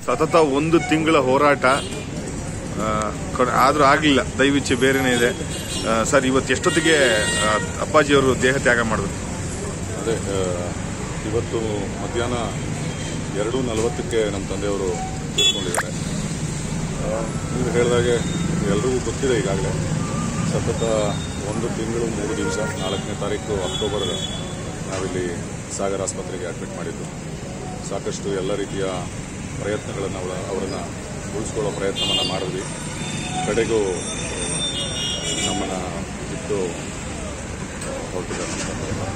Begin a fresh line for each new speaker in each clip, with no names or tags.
ಸತತ ಒಂದು ತಿಂಗಳ ಹೋರಾಟ ಆ, ಕೊನೆ- ಆದ್ರೂ ಆಗಲಿಲ್ಲ ದೈವಿಚ್ಛೆ ಬೇರೆನೇ ಇದೆ ಆ, ಸರ್ ಇವತ್ತು ಎಷ್ಟೊತ್ತಿಗೆ ಆ, ಅಪ್ಪಾಜಿಯವರು ದೇಹ ತ್ಯಾಗ ಮಾಡಿದ್ರು
ಅದೇ ಆ, ಇವತ್ತು ಮಧ್ಯಾಹ್ನ ಎರಡು ನಲವತ್ತಕ್ಕೆ ನಮ್ಮ ತಂದೆಯವರು ತೀರ್ಕೊಂಡಿದ್ದಾರೆ ಆ, ನೀವು ಹೇಳಿದಾಗೆ ಎಲ್ರಿಗೂ ಗೊತ್ತಿದೆ ಈಗಾಗಲೇ ಸತತ ಒಂದು ತಿಂಗಳು ಮೂರು ದಿವಸ ನಾಲ್ಕನೇ ತಾರೀಕು ಅಕ್ಟೋಬರ್ ನಾವಿಲ್ಲಿ ಸಾಗರ ಆಸ್ಪತ್ರೆಗೆ ಅಡ್ಮಿಟ್ ಮಾಡಿದ್ದು ಸಾಕಷ್ಟು ಎಲ್ಲ ರೀತಿಯ ಪ್ರಯತ್ನಗಳನ್ನು ಅವಳ ಅವರನ್ನು ಉಳಿಸ್ಕೊಳ್ಳೋ ಪ್ರಯತ್ನವನ್ನು ಮಾಡಿದ್ವಿ ಕಡೆಗೂ ನಮ್ಮನ್ನು ಬಿಟ್ಟು ಹೊರಟಿದ್ದಾರೆ ನಮ್ಮ ತಂದೆ.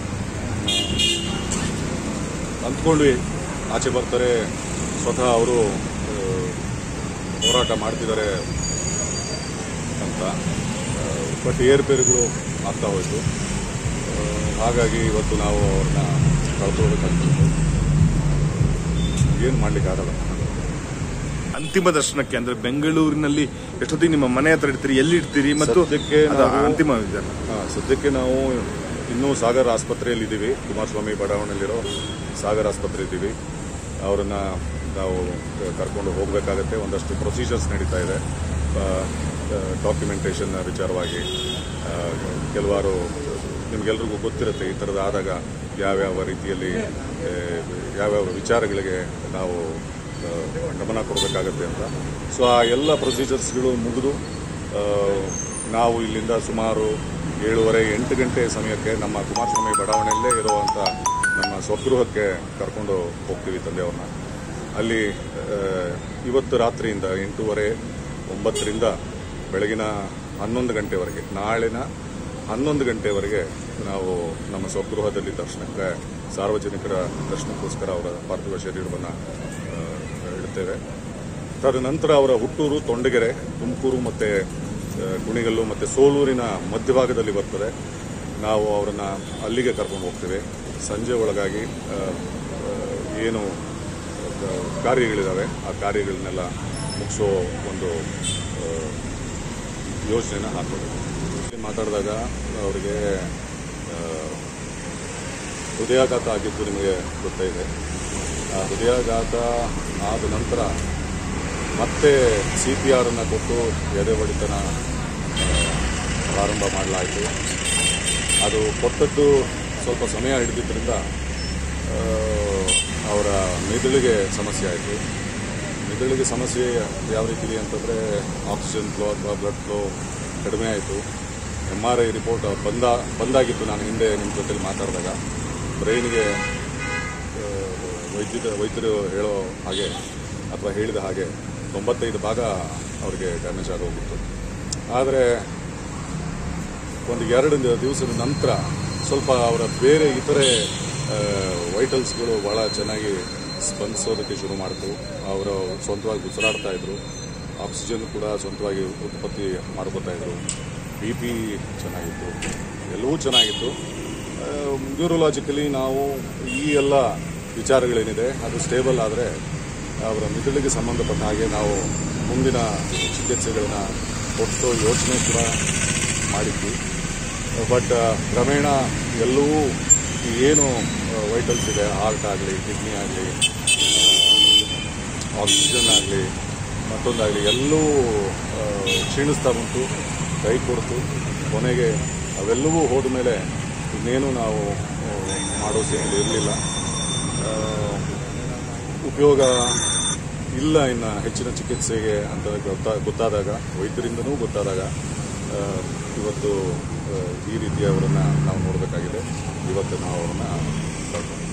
ಅಂದ್ಕೊಂಡ್ವಿ ಆಚೆ ಬರ್ತಾರೆ ಸ್ವತಃ ಅವರು ಆ, ಹೋರಾಟ ಮಾಡ್ತಿದ್ದಾರೆ ಅಂತ ಬಟ್ ಏರುಪೇರುಗಳು ಆಗ್ತಾ ಹೋಯಿತು ಆ, ಹಾಗಾಗಿ ಇವತ್ತು ನಾವು ಅವ್ರನ್ನ ಕಳ್ಕೊಳ್ಬೇಕಾಗ್ತದೆ ಏನು ಮಾಡ್ಲಿಕ್ಕಾಗಲ್ಲ
ಅಂತಿಮ ದರ್ಶನಕ್ಕೆ ಅಂದ್ರೆ ಬೆಂಗಳೂರಿನಲ್ಲಿ ಎಷ್ಟೊತ್ತಿಗೆ ನಿಮ್ಮ ಮನೆ ಹತ್ರ ಇಡ್ತೀರಿ ಎಲ್ಲಿ ಇಡ್ತೀರಿ ಮತ್ತು
ಸದ್ಯಕ್ಕೆ
ಅದು
ನಾವು-
ಅಂತಿಮ ವಿಧಾನ
ಹಾ, ಸದ್ಯಕ್ಕೆ ನಾವು ಇನ್ನೂ ಸಾಗರ್ ಆಸ್ಪತ್ರೆಯಲ್ಲಿ ಇದ್ದೀವಿ ಕುಮಾರಸ್ವಾಮಿ ಬಡಾವಣೆಯಲ್ಲಿರೋ ಸಾಗರ್ ಆಸ್ಪತ್ರೆ ಇದ್ದೀವಿ ಅವರನ್ನ ನಾವು ಕರ್ಕೊಂಡು ಹೋಗಬೇಕಾಗತ್ತೆ ಒಂದಷ್ಟು ಪ್ರೊಸೀಜರ್ಸ್ ನಡೀತಾ ಇದೆ ಡಾಕ್ಯುಮೆಂಟೇಷನ್ ವಿಚಾರವಾಗಿ ಆ, ಕೆಲವಾರು ನಿಮಗೆಲ್ರಿಗೂ ಗೊತ್ತಿರುತ್ತೆ ಈ ಥರದ ಆದಾಗ ಯಾವ್ಯಾವ ರೀತಿಯಲ್ಲಿ ಆ, ಯಾವ್ಯಾವ ವಿಚಾರಗಳಿಗೆ ನಾವು ಆ, ಗಮನ ಕೊಡಬೇಕಾಗತ್ತೆ ಅಂತ ಸೊ ಆ ಎಲ್ಲ ಪ್ರೊಸೀಜರ್ಸ್ಗಳು ಮುಗಿದು ಆ, ನಾವು ಇಲ್ಲಿಂದ ಸುಮಾರು ಏಳುವರೆ ಎಂಟು ಗಂಟೆ ಸಮಯಕ್ಕೆ ನಮ್ಮ ಕುಮಾರಸ್ವಾಮಿ ಬಡಾವಣೆಯಲ್ಲೇ ಇರುವಂಥ ನಮ್ಮ ಸ್ವಗೃಹಕ್ಕೆ ಕರ್ಕೊಂಡು ಹೋಗ್ತೀವಿ ತಂದೆಯವ್ರನ್ನ ಅಲ್ಲಿ ಆ, ಇವತ್ತು ರಾತ್ರಿಯಿಂದ ಎಂಟೂವರೆ ಒಂಬತ್ತರಿಂದ ಬೆಳಗಿನ ಹನ್ನೊಂದು ಗಂಟೆವರೆಗೆ ನಾಳಿನ ಹನ್ನೊಂದು ಗಂಟೆವರೆಗೆ ನಾವು ನಮ್ಮ ಸ್ವಗೃಹದಲ್ಲಿ ದರ್ಶನಕ್ಕೆ ಸಾರ್ವಜನಿಕರ ದರ್ಶನಕ್ಕೋಸ್ಕರ ಅವರ ಪಾರ್ಥಿವ ಶರೀರವನ್ನು ಆ, ಇಡ್ತೇವೆ ತದನಂತರ ಅವರ ಹುಟ್ಟೂರು ತೊಂಡಗೆರೆ ತುಮಕೂರು ಮತ್ತು ಕುಣಿಗಲ್ಲು ಮತ್ತು ಸೋಲೂರಿನ ಮಧ್ಯಭಾಗದಲ್ಲಿ ಬರ್ತದೆ ನಾವು ಅವರನ್ನು ಅಲ್ಲಿಗೆ ಕರ್ಕೊಂಡು ಹೋಗ್ತೇವೆ ಸಂಜೆ ಒಳಗಾಗಿ ಆ, ಆ, ಏನು ಆ, ಕಾರ್ಯಗಳಿದ್ದಾವೆ ಆ ಕಾರ್ಯಗಳನ್ನೆಲ್ಲ ಮುಗಿಸೋ ಒಂದು ಆ, ಯೋಜನೆನ ಹಾಕ್ಕೊಂಡಿದ್ದೀವಿ ಇಲ್ಲಿ ಮಾತಾಡಿದಾಗ ಅವರಿಗೆ ಆ, ಹೃದಯಾಘಾತ ಆಗಿದ್ದು ನಿಮಗೆ ಗೊತ್ತಾಯಿದೆ ಆ ಹೃದಯಾಘಾತ ಆದ ನಂತರ ಮತ್ತೆ ಸಿ ಪಿ ಆರನ್ನು ಕೊಟ್ಟು ಎದೆ ಹೊಡಿತನ ಆ, ಪ್ರಾರಂಭ ಮಾಡಲಾಯಿತು ಅದು ಕೊಟ್ಟದ್ದು ಸ್ವಲ್ಪ ಸಮಯ ಹಿಡಿದಿದ್ದರಿಂದ ಆ, ಅವರ ಮೆದುಳಿಗೆ ಸಮಸ್ಯೆ ಆಯಿತು ಮೆದುಳಿಗೆ ಸಮಸ್ಯೆ ಯಾವ ರೀತಿ ಇದೆ ಅಂತಂದರೆ ಆಕ್ಸಿಜನ್ ಫ್ಲೋ ಅಥವಾ ಬ್ಲಡ್ ಫ್ಲೋ ಕಡಿಮೆ ಆಯಿತು ಎಮ್ ಆರ್ ಐ ರಿಪೋರ್ಟ್ ಬಂದ ಬಂದಾಗಿತ್ತು ನಾನು ಹಿಂದೆ ನಿಮ್ಮ ಜೊತೆಲಿ ಮಾತಾಡಿದಾಗ ಬ್ರೈನ್ಗೆ ವೈದ್ಯದ ವೈದ್ಯರು ಹೇಳೋ ಹಾಗೆ ಅಥವಾ ಹೇಳಿದ ಹಾಗೆ ತೊಂಬತ್ತೈದು ಭಾಗ ಅವರಿಗೆ ಡ್ಯಾಮೇಜ್ ಆಗೋಗಿತ್ತು ಆದರೆ ಒಂದು ಎರಡು ದಿವಸದ ನಂತರ ಸ್ವಲ್ಪ ಅವರ ಬೇರೆ ಇತರೆ ವೈಟಲ್ಸ್ಗಳು ಭಾಳ ಚೆನ್ನಾಗಿ ಸ್ಪಂದಿಸೋದಕ್ಕೆ ಶುರು ಮಾಡಿತು ಅವರು ಸ್ವಂತವಾಗಿ ಉಸಿರಾಡ್ತಾ ಇದ್ರು ಆಕ್ಸಿಜನ್ ಕೂಡ ಸ್ವಂತವಾಗಿ ಉತ್ಪತ್ತಿ ಮಾಡ್ಕೋತಾ ಇದ್ರು ಬಿ ಪಿ ಚೆನ್ನಾಗಿತ್ತು ಎಲ್ಲವೂ ಚೆನ್ನಾಗಿತ್ತು ನ್ಯೂರೋಲಾಜಿಕಲಿ ನಾವು ಈ ಎಲ್ಲ ವಿಚಾರಗಳೇನಿದೆ ಅದು ಸ್ಟೇಬಲ್ ಆದರೆ ಅವರ ಮಿದುಳಿಗೆ ಸಂಬಂಧಪಟ್ಟ ಹಾಗೆ ನಾವು ಮುಂದಿನ ಚಿಕಿತ್ಸೆಗಳನ್ನ ಕೊಡಿಸೋ ಯೋಚನೆ ಕೂಡ ಮಾಡಿದ್ವಿ ಬಟ್ ಕ್ರಮೇಣ ಎಲ್ಲವೂ ಈ ಏನು ವೈಟಲ್ಸ್ ಇದೆ ಹಾರ್ಟ್ ಆಗಲಿ ಕಿಡ್ನಿ ಆಗಲಿ ಆಕ್ಸಿಜನ್ ಆಗಲಿ ಮತ್ತೊಂದಾಗಲಿ ಎಲ್ಲವೂ ಆ, ಕ್ಷೀಣಿಸ್ತಾ ಬಂತು ಕೈ ಕೊಡ್ತು ಕೊನೆಗೆ ಅವೆಲ್ಲವೂ ಹೋದ ಮೇಲೆ ಇನ್ನೇನು ನಾವು ಆ, ಮಾಡೋ ಸ್ಥಿತಿಯಲ್ಲಿ ಇರಲಿಲ್ಲ ಉಪಯೋಗ ಇಲ್ಲ ಇನ್ನು ಹೆಚ್ಚಿನ ಚಿಕಿತ್ಸೆಗೆ ಅಂತ ಗೊತ್ತಾ ಗೊತ್ತಾದಾಗ ವೈದ್ಯರಿಂದನೂ ಗೊತ್ತಾದಾಗ ಆ, ಇವತ್ತು ಆ, ಈ ರೀತಿ ಅವರನ್ನು ನಾವು ನೋಡಬೇಕಾಗಿದೆ ಇವತ್ತು ನಾವು ಅವರನ್ನು ಕಳ್ಕೊಂಡು